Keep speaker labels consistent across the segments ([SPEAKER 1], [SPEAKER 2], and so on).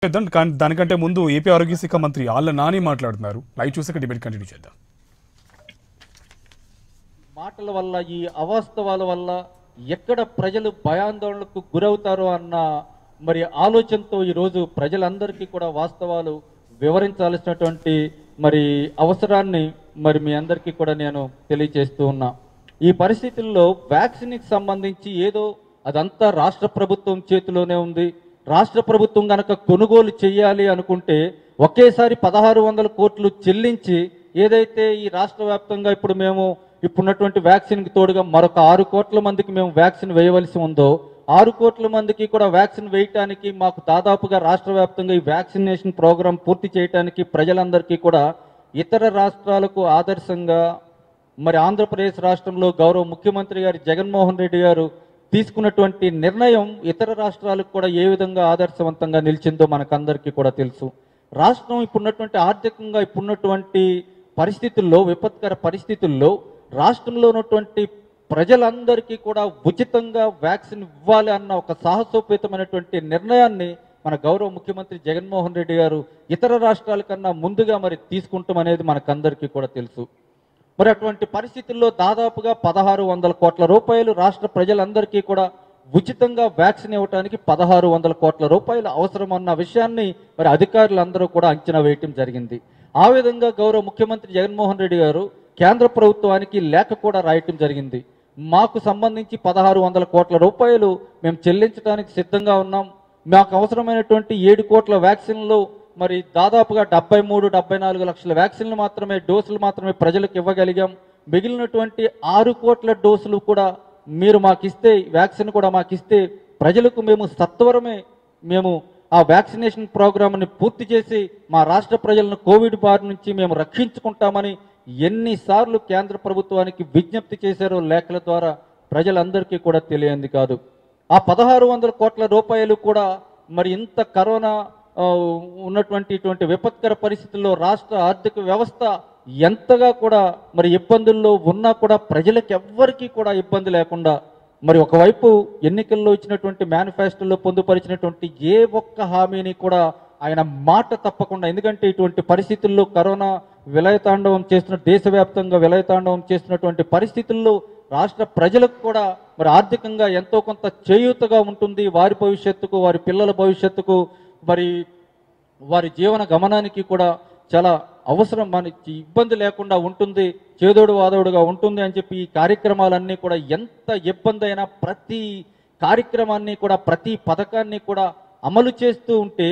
[SPEAKER 1] చేద్దాం కానీ దానికంటే ముందు ఏపీ ఆరోగ్య శాఖ మంత్రి ఆళ్ల నాని మాట్లాడుతున్నారు లైవ్ చూసాక డిబేట్ కంటిన్యూ చేద్దాం
[SPEAKER 2] మాటల వల్ల ఈ అవాస్తవాల వల్ల ఎక్కడ ప్రజలు భయాందోళనకు గురవుతారో అన్న మరి ఆలోచనతో ఈరోజు ప్రజలందరికీ కూడా వాస్తవాలు వివరించాల్సినటువంటి మరి అవసరాన్ని మరి మీ అందరికీ కూడా నేను తెలియజేస్తూ ఉన్నా ఈ పరిస్థితుల్లో వ్యాక్సిన్కి సంబంధించి ఏదో అదంతా రాష్ట్ర ప్రభుత్వం చేతిలోనే ఉంది రాష్ట్ర ప్రభుత్వం గనక కొనుగోలు చేయాలి అనుకుంటే ఒకేసారి పదహారు వందల కోట్లు చెల్లించి ఏదైతే ఈ రాష్ట్ర వ్యాప్తంగా ఇప్పుడు మేము ఇప్పుడున్నటువంటి వ్యాక్సిన్కి తోడుగా మరొక ఆరు కోట్ల మందికి మేము వ్యాక్సిన్ వేయవలసి ఉందో ఆరు కోట్ల మందికి కూడా వ్యాక్సిన్ వేయటానికి మాకు దాదాపుగా రాష్ట్ర వ్యాప్తంగా ఈ వ్యాక్సినేషన్ ప్రోగ్రాం పూర్తి చేయడానికి ప్రజలందరికీ కూడా ఇతర రాష్ట్రాలకు ఆదర్శంగా మరి ఆంధ్రప్రదేశ్ రాష్ట్రంలో గౌరవ ముఖ్యమంత్రి గారి జగన్మోహన్ రెడ్డి గారు తీసుకున్నటువంటి నిర్ణయం ఇతర రాష్ట్రాలకు కూడా ఏ విధంగా ఆదర్శవంతంగా నిలిచిందో మనకందరికీ కూడా తెలుసు రాష్ట్రం ఇప్పుడున్నటువంటి ఆర్థికంగా ఇప్పుడున్నటువంటి పరిస్థితుల్లో విపత్కర పరిస్థితుల్లో రాష్ట్రంలో ఉన్నటువంటి ప్రజలందరికీ కూడా ఉచితంగా వ్యాక్సిన్ ఇవ్వాలి అన్న ఒక సాహసోపేతమైనటువంటి నిర్ణయాన్ని మన గౌరవ ముఖ్యమంత్రి జగన్మోహన్ రెడ్డి గారు ఇతర రాష్ట్రాల కన్నా ముందుగా మరి తీసుకుంటాం అనేది మనకందరికీ కూడా తెలుసు మరి అటువంటి పరిస్థితుల్లో దాదాపుగా పదహారు వందల కోట్ల రూపాయలు రాష్ట్ర ప్రజలందరికీ కూడా ఉచితంగా వ్యాక్సిన్ ఇవ్వడానికి పదహారు వందల కోట్ల రూపాయలు అవసరం అన్న విషయాన్ని మరి అధికారులందరూ కూడా అంచనా వేయటం జరిగింది ఆ విధంగా గౌరవ ముఖ్యమంత్రి జగన్మోహన్ రెడ్డి గారు కేంద్ర ప్రభుత్వానికి లేఖ కూడా రాయటం జరిగింది మాకు సంబంధించి పదహారు వందల కోట్ల రూపాయలు మేము చెల్లించడానికి సిద్ధంగా ఉన్నాం మాకు అవసరమైనటువంటి ఏడు కోట్ల వ్యాక్సిన్లు మరి దాదాపుగా డెబ్బై మూడు డెబ్బై నాలుగు లక్షల వ్యాక్సిన్లు మాత్రమే డోసులు మాత్రమే ప్రజలకు ఇవ్వగలిగాం మిగిలినటువంటి ఆరు కోట్ల డోసులు కూడా మీరు మాకు ఇస్తే వ్యాక్సిన్ కూడా మాకు ఇస్తే ప్రజలకు మేము సత్వరమే మేము ఆ వ్యాక్సినేషన్ ప్రోగ్రామ్ని పూర్తి చేసి మా రాష్ట్ర ప్రజలను కోవిడ్ బారి నుంచి మేము రక్షించుకుంటామని ఎన్నిసార్లు కేంద్ర ప్రభుత్వానికి విజ్ఞప్తి చేశారో లేఖల ద్వారా ప్రజలందరికీ కూడా తెలియంది కాదు ఆ పదహారు వందల కోట్ల రూపాయలు కూడా మరి ఇంత కరోనా ఆ, ఉన్నటువంటి ఇటువంటి విపత్కర పరిస్థితుల్లో రాష్ట్ర ఆర్థిక వ్యవస్థ ఎంతగా కూడా మరి ఇబ్బందుల్లో ఉన్నా కూడా ప్రజలకు ఎవ్వరికీ కూడా ఇబ్బంది లేకుండా మరి ఒకవైపు ఎన్నికల్లో ఇచ్చినటువంటి మేనిఫెస్టోలో పొందుపరిచినటువంటి ఏ ఒక్క హామీని కూడా ఆయన మాట తప్పకుండా ఎందుకంటే ఇటువంటి పరిస్థితుల్లో కరోనా విలయతాండవం చేస్తున్న దేశవ్యాప్తంగా విలయతాండవం చేస్తున్నటువంటి పరిస్థితుల్లో రాష్ట్ర ప్రజలకు కూడా మరి ఆర్థికంగా ఎంతో కొంత చేయూతగా ఉంటుంది వారి భవిష్యత్తుకు వారి పిల్లల భవిష్యత్తుకు మరి వారి జీవన గమనానికి కూడా చాలా అవసరం మనకి ఇబ్బంది లేకుండా ఉంటుంది చేదోడు వాదోడుగా ఉంటుంది అని చెప్పి ఈ కార్యక్రమాలన్నీ కూడా ఎంత ఇబ్బంది అయినా ప్రతి కార్యక్రమాన్ని కూడా ప్రతి పథకాన్ని కూడా అమలు చేస్తూ ఉంటే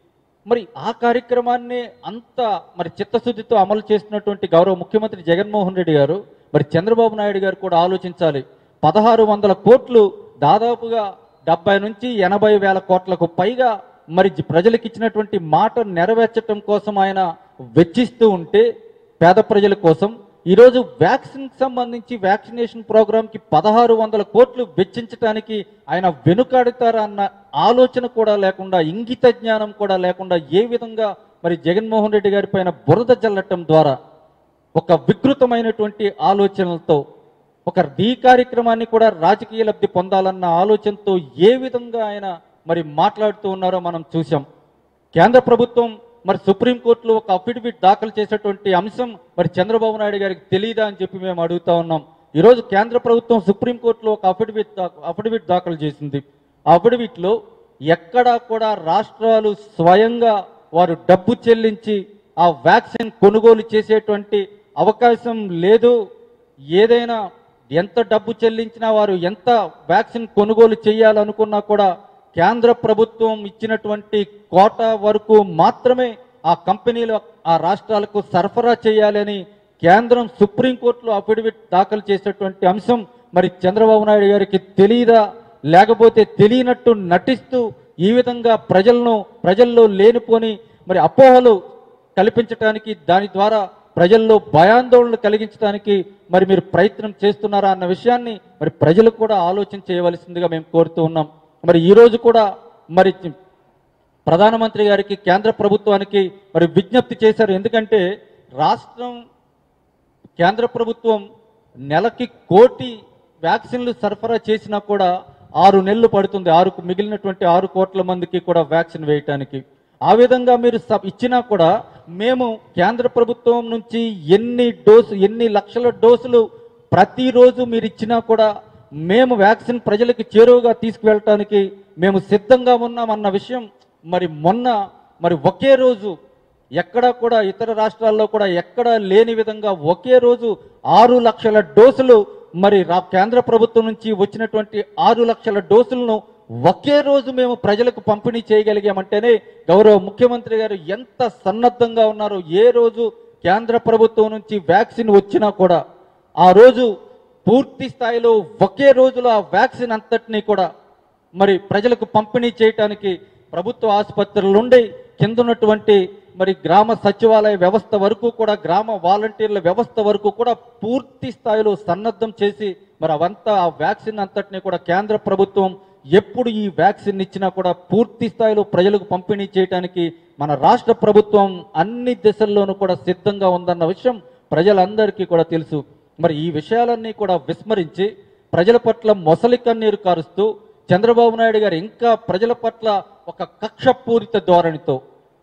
[SPEAKER 2] మరి ఆ కార్యక్రమాన్ని అంత మరి చిత్తశుద్ధితో అమలు చేస్తున్నటువంటి గౌరవ ముఖ్యమంత్రి జగన్మోహన్ రెడ్డి గారు మరి చంద్రబాబు నాయుడు గారు కూడా ఆలోచించాలి పదహారు వందల కోట్లు దాదాపుగా డెబ్బై నుంచి ఎనభై వేల కోట్లకు పైగా మరి జ- ప్రజలకు ఇచ్చినటువంటి మాట నెరవేర్చడం కోసం ఆయన వెచ్చిస్తూ ఉంటే పేద ప్రజల కోసం ఈరోజు వ్యాక్సిన్ సంబంధించి వ్యాక్సినేషన్ ప్రోగ్రామ్కి పదహారు వందల కోట్లు వెచ్చించడానికి ఆయన వెనుకాడుతారా అన్న ఆలోచన కూడా లేకుండా ఇంగిత జ్ఞానం కూడా లేకుండా ఏ విధంగా మరి జగన్మోహన్ రెడ్డి గారి పైన బురద జల్లటం ద్వారా ఒక వికృతమైనటువంటి ఆలోచనలతో ఒక ఈ కార్యక్రమాన్ని కూడా రాజకీయ లబ్ధి పొందాలన్న ఆలోచనతో ఏ విధంగా ఆయన మరి మాట్లాడుతూ ఉన్నారో మనం చూసాం కేంద్ర ప్రభుత్వం మరి సుప్రీంకోర్టులో ఒక అఫిడవిట్ దాఖలు చేసేటువంటి అంశం మరి చంద్రబాబు నాయుడు గారికి తెలియదా అని చెప్పి మేము అడుగుతా ఉన్నాం ఈరోజు కేంద్ర ప్రభుత్వం సుప్రీంకోర్టులో ఒక అఫిడవిట్ దా- అఫిడవిట్ దాఖలు చేసింది ఆ అఫిడవిట్లో ఎక్కడా కూడా రాష్ట్రాలు స్వయంగా వారు డబ్బు చెల్లించి ఆ వ్యాక్సిన్ కొనుగోలు చేసేటువంటి అవకాశం లేదు ఏదైనా ఎంత డబ్బు చెల్లించినా వారు ఎంత వ్యాక్సిన్ కొనుగోలు చేయాలనుకున్నా కూడా కేంద్ర ప్రభుత్వం ఇచ్చినటువంటి కోటా వరకు మాత్రమే ఆ కంపెనీలు ఆ రాష్ట్రాలకు సరఫరా చేయాలని కేంద్రం సుప్రీంకోర్టులో అఫిడవిట్ దాఖలు చేసేటువంటి అంశం మరి చంద్రబాబు నాయుడు గారికి తెలియదా లేకపోతే తెలియనట్టు నటిస్తూ ఈ విధంగా ప్రజలను ప్రజల్లో లేనిపోని మరి అపోహలు కల్పించడానికి దాని ద్వారా ప్రజల్లో భయాందోళనలు కలిగించడానికి మరి మీరు ప్రయత్నం చేస్తున్నారా అన్న విషయాన్ని మరి ప్రజలు కూడా ఆలోచన చేయవలసిందిగా మేము కోరుతూ ఉన్నాం మరి ఈ రోజు కూడా మరి ప్రధానమంత్రి గారికి కేంద్ర ప్రభుత్వానికి మరి విజ్ఞప్తి చేశారు ఎందుకంటే రాష్ట్రం కేంద్ర ప్రభుత్వం నెలకి కోటి వ్యాక్సిన్లు సరఫరా చేసినా కూడా ఆరు నెలలు పడుతుంది ఆరు మిగిలినటువంటి ఆరు కోట్ల మందికి కూడా వ్యాక్సిన్ వేయటానికి ఆ విధంగా మీరు సబ్ ఇచ్చినా కూడా మేము కేంద్ర ప్రభుత్వం నుంచి ఎన్ని డోసు ఎన్ని లక్షల డోసులు ప్రతిరోజు మీరు ఇచ్చినా కూడా మేము వ్యాక్సిన్ ప్రజలకు చేరువగా తీసుకువెళ్ళటానికి మేము సిద్ధంగా ఉన్నామన్న విషయం మరి మొన్న మరి ఒకే రోజు ఎక్కడ కూడా ఇతర రాష్ట్రాల్లో కూడా ఎక్కడ లేని విధంగా ఒకే రోజు ఆరు లక్షల డోసులు మరి రా కేంద్ర ప్రభుత్వం నుంచి వచ్చినటువంటి ఆరు లక్షల డోసులను ఒకే రోజు మేము ప్రజలకు పంపిణీ చేయగలిగామంటేనే గౌరవ ముఖ్యమంత్రి గారు ఎంత సన్నద్ధంగా ఉన్నారో ఏ రోజు కేంద్ర ప్రభుత్వం నుంచి వ్యాక్సిన్ వచ్చినా కూడా ఆ రోజు పూర్తి స్థాయిలో ఒకే రోజులో ఆ వ్యాక్సిన్ అంతటినీ కూడా మరి ప్రజలకు పంపిణీ చేయటానికి ప్రభుత్వ ఆసుపత్రుల నుండి కింద ఉన్నటువంటి మరి గ్రామ సచివాలయ వ్యవస్థ వరకు కూడా గ్రామ వాలంటీర్ల వ్యవస్థ వరకు కూడా పూర్తి స్థాయిలో సన్నద్ధం చేసి మరి అవంతా ఆ వ్యాక్సిన్ అంతటిని కూడా కేంద్ర ప్రభుత్వం ఎప్పుడు ఈ వ్యాక్సిన్ ఇచ్చినా కూడా పూర్తి స్థాయిలో ప్రజలకు పంపిణీ చేయడానికి మన రాష్ట్ర ప్రభుత్వం అన్ని దిశల్లోనూ కూడా సిద్ధంగా ఉందన్న విషయం ప్రజలందరికీ కూడా తెలుసు మరి ఈ విషయాలన్నీ కూడా విస్మరించి ప్రజల పట్ల మొసలి కన్నీరు కారుస్తూ చంద్రబాబు నాయుడు గారు ఇంకా ప్రజల పట్ల ఒక కక్షపూరిత ధోరణితో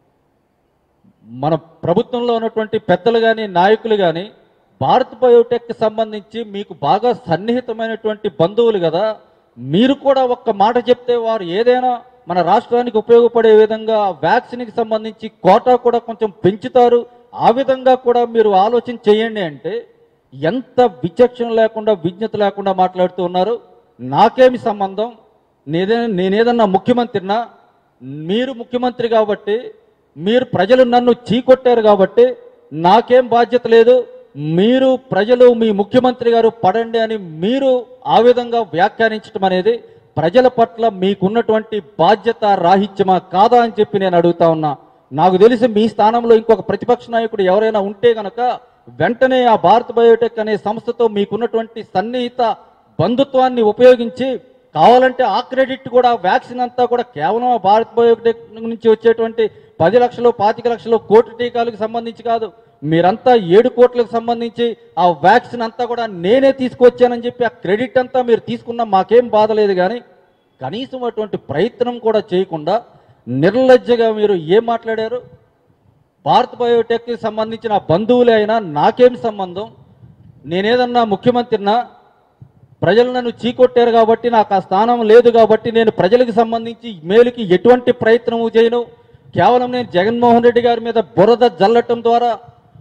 [SPEAKER 2] మన ప్రభుత్వంలో ఉన్నటువంటి పెద్దలు కానీ నాయకులు కానీ భారత్ బయోటెక్ సంబంధించి మీకు బాగా సన్నిహితమైనటువంటి బంధువులు కదా మీరు కూడా ఒక్క మాట చెప్తే వారు ఏదైనా మన రాష్ట్రానికి ఉపయోగపడే విధంగా వ్యాక్సిన్కి సంబంధించి కోటా కూడా కొంచెం పెంచుతారు ఆ విధంగా కూడా మీరు ఆలోచన చేయండి అంటే ఎంత విచక్షణ లేకుండా విజ్ఞత లేకుండా మాట్లాడుతూ ఉన్నారు నాకేమి సంబంధం నేనే నేనేదన్నా ముఖ్యమంత్రినా మీరు ముఖ్యమంత్రి కాబట్టి మీరు ప్రజలు నన్ను చీకొట్టారు కాబట్టి నాకేం బాధ్యత లేదు మీరు ప్రజలు మీ ముఖ్యమంత్రి గారు పడండి అని మీరు ఆ విధంగా వ్యాఖ్యానించడం అనేది ప్రజల పట్ల మీకున్నటువంటి బాధ్యత రాహిత్యమా కాదా అని చెప్పి నేను అడుగుతా ఉన్నా నాకు తెలిసి మీ స్థానంలో ఇంకొక ప్రతిపక్ష నాయకుడు ఎవరైనా ఉంటే గనక వెంటనే ఆ భారత్ బయోటెక్ అనే సంస్థతో మీకున్నటువంటి సన్నిహిత బంధుత్వాన్ని ఉపయోగించి కావాలంటే ఆ క్రెడిట్ కూడా వ్యాక్సిన్ అంతా కూడా కేవలం ఆ భారత్ బయోటెక్ నుంచి వచ్చేటువంటి పది లక్షలు పాతిక లక్షలు కోటి టీకాలకు సంబంధించి కాదు మీరంతా ఏడు కోట్లకు సంబంధించి ఆ వ్యాక్సిన్ అంతా కూడా నేనే తీసుకొచ్చానని చెప్పి ఆ క్రెడిట్ అంతా మీరు తీసుకున్నా మాకేం బాధ లేదు కానీ కనీసం అటువంటి ప్రయత్నం కూడా చేయకుండా నిర్లజ్జగా మీరు ఏం మాట్లాడారు భారత్ బయోటెక్కి సంబంధించిన బంధువులే అయినా నాకేం సంబంధం నేనేదన్నా ముఖ్యమంత్రినా ప్రజలు నన్ను చీకొట్టారు కాబట్టి నాకు ఆ స్థానం లేదు కాబట్టి నేను ప్రజలకు సంబంధించి మేలుకి ఎటువంటి ప్రయత్నము చేయను కేవలం నేను జగన్మోహన్ రెడ్డి గారి మీద బురద జల్లటం ద్వారా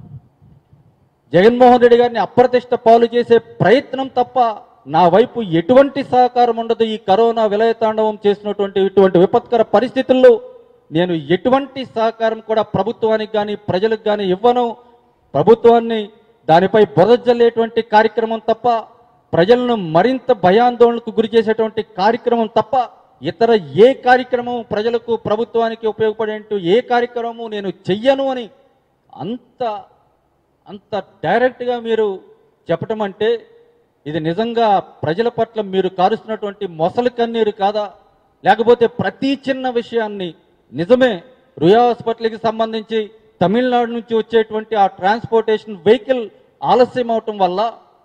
[SPEAKER 2] జగన్మోహన్ రెడ్డి గారిని అప్రతిష్ట పాలు చేసే ప్రయత్నం తప్ప నా వైపు ఎటువంటి సహకారం ఉండదు ఈ కరోనా విలయతాండవం చేసినటువంటి ఇటువంటి విపత్కర పరిస్థితుల్లో నేను ఎటువంటి సహకారం కూడా ప్రభుత్వానికి కానీ ప్రజలకు కానీ ఇవ్వను ప్రభుత్వాన్ని దానిపై బురదజల్లేటువంటి కార్యక్రమం తప్ప ప్రజలను మరింత భయాందోళనకు గురి చేసేటువంటి కార్యక్రమం తప్ప ఇతర ఏ కార్యక్రమం ప్రజలకు ప్రభుత్వానికి ఉపయోగపడే ఏ కార్యక్రమము నేను చెయ్యను అని అంత అంత డైరెక్ట్గా మీరు చెప్పటం అంటే ఇది నిజంగా ప్రజల పట్ల మీరు కారుస్తున్నటువంటి మొసలి కన్నీరు కాదా లేకపోతే ప్రతి చిన్న విషయాన్ని నిజమే రుయా హాస్పిటల్కి సంబంధించి తమిళనాడు నుంచి వచ్చేటువంటి ఆ ట్రాన్స్పోర్టేషన్ వెహికల్ ఆలస్యం అవటం వల్ల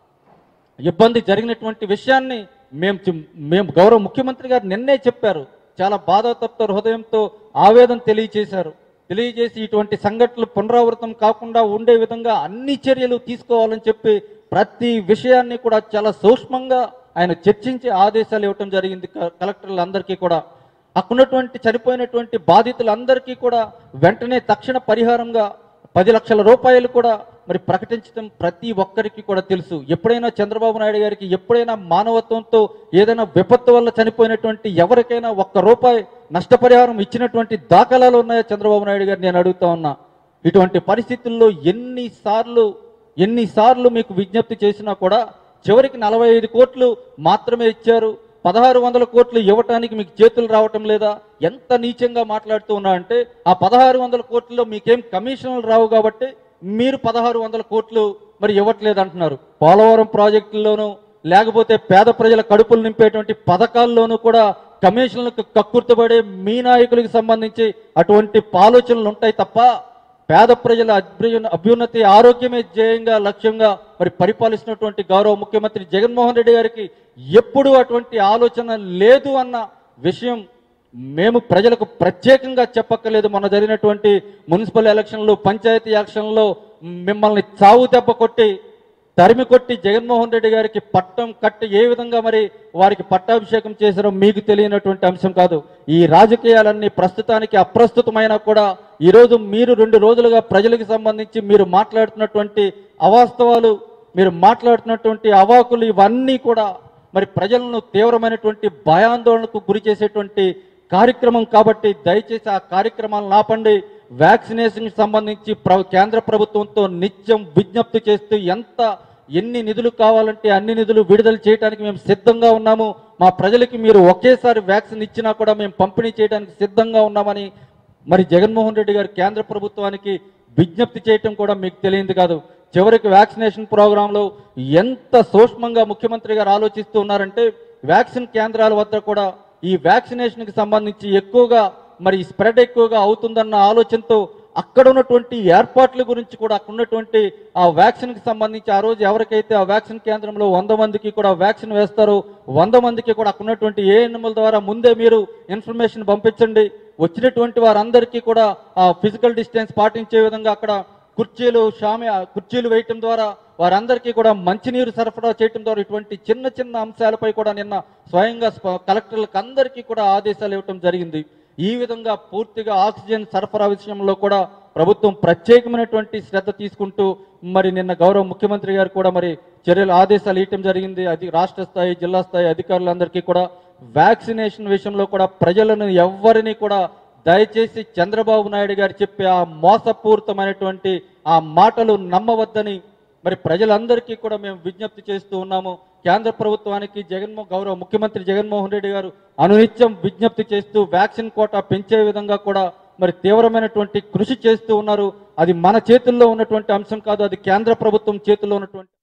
[SPEAKER 2] ఇబ్బంది జరిగినటువంటి విషయాన్ని మేము చెం- మేము గౌరవ ముఖ్యమంత్రి గారు నిన్నే చెప్పారు చాలా బాధాతప్త హృదయంతో ఆవేదన తెలియజేశారు తెలియజేసి ఇటువంటి సంఘటనలు పునరావృతం కాకుండా ఉండే విధంగా అన్ని చర్యలు తీసుకోవాలని చెప్పి ప్రతి విషయాన్ని కూడా చాలా సూక్ష్మంగా ఆయన చర్చించి ఆదేశాలు ఇవ్వటం జరిగింది క- కలెక్టర్లందరికీ కూడా అక్కడున్నటువంటి చనిపోయినటువంటి బాధితులందరికీ కూడా వెంటనే తక్షణ పరిహారంగా పది లక్షల రూపాయలు కూడా మరి ప్రకటించడం ప్రతి ఒక్కరికి కూడా తెలుసు ఎప్పుడైనా చంద్రబాబు నాయుడు గారికి ఎప్పుడైనా మానవత్వంతో ఏదైనా విపత్తు వల్ల చనిపోయినటువంటి ఎవరికైనా ఒక్క రూపాయి నష్టపరిహారం ఇచ్చినటువంటి దాఖలాలు ఉన్నాయా చంద్రబాబు నాయుడు గారు నేను అడుగుతా ఉన్నా ఇటువంటి పరిస్థితుల్లో ఎన్నిసార్లు ఎన్నిసార్లు మీకు విజ్ఞప్తి చేసినా కూడా చివరికి నలభై ఐదు కోట్లు మాత్రమే ఇచ్చారు పదహారు వందల కోట్లు ఇవ్వటానికి మీకు చేతులు రావటం లేదా ఎంత నీచంగా మాట్లాడుతూ ఉన్నా అంటే ఆ పదహారు వందల కోట్లలో మీకేం కమిషన్లు రావు కాబట్టి మీరు పదహారు వందల కోట్లు మరి ఇవ్వట్లేదు అంటున్నారు పోలవరం ప్రాజెక్టుల్లోనూ లేకపోతే పేద ప్రజల కడుపులు నింపేటువంటి పథకాల్లోనూ కూడా కమిషన్లకు కక్కుర్తపడే మీ నాయకులకు సంబంధించి అటువంటి ఆలోచనలు ఉంటాయి తప్ప పేద ప్రజల అభ్యున్న అభ్యున్నతి ఆరోగ్యమే ధ్యేయంగా లక్ష్యంగా మరి పరిపాలిస్తున్నటువంటి గౌరవ ముఖ్యమంత్రి జగన్మోహన్ రెడ్డి గారికి ఎప్పుడూ అటువంటి ఆలోచన లేదు అన్న విషయం మేము ప్రజలకు ప్రత్యేకంగా చెప్పక్కర్లేదు మొన్న జరిగినటువంటి మున్సిపల్ ఎలక్షన్లు పంచాయతీ ఎలక్షన్లో మిమ్మల్ని చావు దెబ్బ కొట్టి తరిమి కొట్టి జగన్మోహన్ రెడ్డి గారికి పట్టం కట్టి ఏ విధంగా మరి వారికి పట్టాభిషేకం చేశారో మీకు తెలియనటువంటి అంశం కాదు ఈ రాజకీయాలన్నీ ప్రస్తుతానికి అప్రస్తుతమైనా కూడా ఈరోజు మీరు రెండు రోజులుగా ప్రజలకు సంబంధించి మీరు మాట్లాడుతున్నటువంటి అవాస్తవాలు మీరు మాట్లాడుతున్నటువంటి అవాకులు ఇవన్నీ కూడా మరి ప్రజలను తీవ్రమైనటువంటి భయాందోళనకు గురి చేసేటువంటి కార్యక్రమం కాబట్టి దయచేసి ఆ కార్యక్రమాలను ఆపండి వ్యాక్సినేషన్ సంబంధించి ప్ర కేంద్ర ప్రభుత్వంతో నిత్యం విజ్ఞప్తి చేస్తూ ఎంత ఎన్ని నిధులు కావాలంటే అన్ని నిధులు విడుదల చేయడానికి మేము సిద్ధంగా ఉన్నాము మా ప్రజలకి మీరు ఒకేసారి వ్యాక్సిన్ ఇచ్చినా కూడా మేము పంపిణీ చేయడానికి సిద్ధంగా ఉన్నామని మరి జగన్మోహన్ రెడ్డి గారు కేంద్ర ప్రభుత్వానికి విజ్ఞప్తి చేయటం కూడా మీకు తెలియంది కాదు చివరికి వ్యాక్సినేషన్ ప్రోగ్రాంలో ఎంత సూక్ష్మంగా ముఖ్యమంత్రి గారు ఆలోచిస్తూ ఉన్నారంటే వ్యాక్సిన్ కేంద్రాల వద్ద కూడా ఈ వ్యాక్సినేషన్కి సంబంధించి ఎక్కువగా మరి స్ప్రెడ్ ఎక్కువగా అవుతుందన్న ఆలోచనతో అక్కడ ఉన్నటువంటి ఏర్పాట్ల గురించి కూడా అక్కడ ఉన్నటువంటి ఆ వ్యాక్సిన్కి సంబంధించి ఆ రోజు ఎవరికైతే ఆ వ్యాక్సిన్ కేంద్రంలో వంద మందికి కూడా వ్యాక్సిన్ వేస్తారో వంద మందికి కూడా అక్కడ ఉన్నటువంటి ఏఎన్ఎంల ద్వారా ముందే మీరు ఇన్ఫర్మేషన్ పంపించండి వచ్చినటువంటి వారందరికీ కూడా ఆ ఫిజికల్ డిస్టెన్స్ పాటించే విధంగా అక్కడ కుర్చీలు షామి కుర్చీలు వేయటం ద్వారా వారందరికీ కూడా మంచినీరు సరఫరా చేయటం ద్వారా ఇటువంటి చిన్న చిన్న అంశాలపై కూడా నిన్న స్వయంగా స్ప- కలెక్టర్లకు అందరికీ కూడా ఆదేశాలు ఇవ్వటం జరిగింది ఈ విధంగా పూర్తిగా ఆక్సిజన్ సరఫరా విషయంలో కూడా ప్రభుత్వం ప్రత్యేకమైనటువంటి శ్రద్ధ తీసుకుంటూ మరి నిన్న గౌరవ ముఖ్యమంత్రి గారు కూడా మరి చర్యలు ఆదేశాలు ఇవ్వటం జరిగింది అది రాష్ట్ర స్థాయి జిల్లా స్థాయి అధికారులందరికీ కూడా వ్యాక్సినేషన్ విషయంలో కూడా ప్రజలను ఎవ్వరిని కూడా దయచేసి చంద్రబాబు నాయుడు గారు చెప్పే ఆ మోసపూరితమైనటువంటి ఆ మాటలు నమ్మవద్దని మరి ప్రజలందరికీ కూడా మేము విజ్ఞప్తి చేస్తూ ఉన్నాము కేంద్ర ప్రభుత్వానికి జగన్మో గౌరవ ముఖ్యమంత్రి జగన్మోహన్ రెడ్డి గారు అనునిత్యం విజ్ఞప్తి చేస్తూ వ్యాక్సిన్ కోటా పెంచే విధంగా కూడా మరి తీవ్రమైనటువంటి కృషి చేస్తూ ఉన్నారు అది మన చేతుల్లో ఉన్నటువంటి అంశం కాదు అది కేంద్ర ప్రభుత్వం చేతుల్లో ఉన్నటువంటి